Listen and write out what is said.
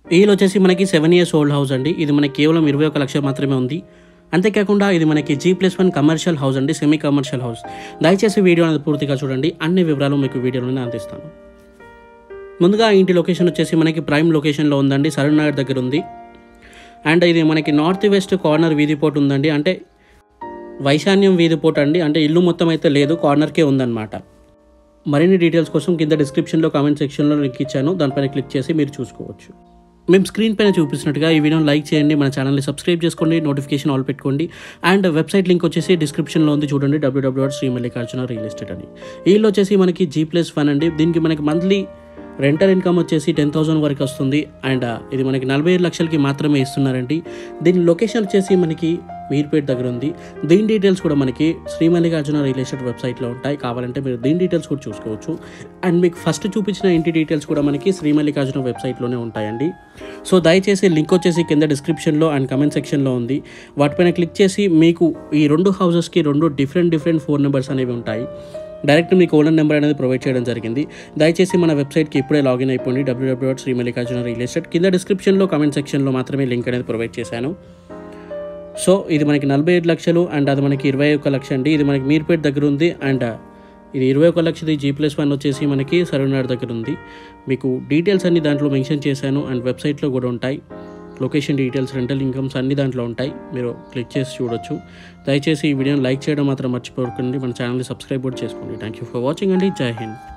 ఈలో వచ్చేసి మనకి సెవెన్ ఇయర్స్ ఓల్డ్ హౌస్ అండి ఇది మనకి కేవలం ఇరవై ఒక లక్షలు మాత్రమే ఉంది అంతేకాకుండా ఇది మనకి G plus one commercial house అండి సెమీ కమర్షియల్ హౌస్ దయచేసి వీడియో అనేది పూర్తిగా చూడండి అన్ని వివరాలు మీకు వీడియోలోనే అందిస్తాను ముందుగా ఇంటి లొకేషన్ వచ్చేసి మనకి ప్రైమ్ లొకేషన్లో ఉందండి సరూర్ నగర్ దగ్గర ఉంది అండ్ ఇది మనకి నార్త్ వెస్ట్ కార్నర్ వీధి పోటు ఉందండి అంటే వైశాన్యం వీధి పోటు అండి అంటే ఇల్లు మొత్తం అయితే లేదు కార్నర్కే ఉందన్నమాట మరిన్ని డీటెయిల్స్ కోసం కింద డిస్క్రిప్షన్లో కామెంట్ సెక్షన్లో లింక్ ఇచ్చాను దానిపైన క్లిక్ చేసి మీరు చూసుకోవచ్చు మేము స్క్రీన్ పైన చూపిస్తున్నట్టుగా ఈ వీడియోని లైక్ చేయండి మన ఛానల్ని సబ్స్క్రైబ్ చేసుకోండి నోటిఫికేషన్ ఆల్ పెట్టుకోండి అండ్ వెబ్సైట్ లింక్ వచ్చేసి డిస్క్రిప్షన్లో ఉంది చూడండి WW dot Sri Mallikarjuna real estate అని వీళ్ళు వచ్చేసి మనకి జీ ప్లస్ వన్ అండి దీనికి మనకి మంత్లీ రెంటల్ ఇన్కమ్ వచ్చేసి టెన్ థౌసండ్ వరకు వస్తుంది అండ్ ఇది మనకి నలభై ఐదు లక్షలకి మాత్రమే ఇస్తున్నారండి దీని లొకేషన్ వచ్చేసి మనకి మీర్పేట్ దగ్గర ఉంది దీని డీటెయిల్స్ కూడా మనకి శ్రీ మల్లికార్జున రియల్ ఎస్టేట్ వెబ్సైట్లో ఉంటాయి కావాలంటే మీరు దీని డీటెయిల్స్ కూడా చూసుకోవచ్చు అండ్ మీకు ఫస్ట్ చూపించిన ఇంటి డీటెయిల్స్ కూడా మనకి శ్రీ మల్లికార్జున వెబ్సైట్లోనే ఉంటాయండి సో దయచేసి లింక్ వచ్చేసి కింద డిస్క్రిప్షన్లో అండ్ కమెంట్ సెక్షన్లో ఉంది వాటిపైన క్లిక్ చేసి మీకు ఈ రెండు హౌసెస్కి రెండు డిఫరెంట్ డిఫరెంట్ ఫోన్ నెంబర్స్ అనేవి ఉంటాయి డైరెక్ట్ మీకు ఓనర్ నెంబర్ అనేది ప్రొవైడ్ చేయడం జరిగింది దయచేసి మన వెబ్సైట్కి ఇప్పుడే లాగిన్ అయిపోండి WW dot Sri Mallikarjuna real estate కింద డిస్క్రిప్షన్లో కమెంట్ సెక్షన్లో మాత్రమే లింక్ అనేది ప్రొవైడ్ చేశాను సో ఇది మనకి నలభై ఐదు లక్షలు అండ్ అది మనకి ఇరవై ఒక లక్ష అండి ఇది మనకి మీర్పేట్ దగ్గర ఉంది అండ్ ఇది ఇరవై ఒక లక్షది జీ ప్లస్ వన్ వచ్చేసి మనకి సరూనార్ దగ్గర ఉంది మీకు డీటెయిల్స్ అన్ని దాంట్లో మెన్షన్ చేశాను అండ్ వెబ్సైట్లో కూడా ఉంటాయి లొకేషన్ డీటెయిల్స్ రెంటల్ ఇన్కమ్స్ అన్ని దాంట్లో ఉంటాయి మీరు క్లిక్ చేసి చూడొచ్చు దయచేసి ఈ వీడియోని లైక్ చేయడం మాత్రం మర్చిపోకండి మన ఛానల్ని సబ్స్క్రైబ్ కూడా చేసుకోండి థ్యాంక్ యూ ఫర్ వాచింగ్ అండి జై హింద్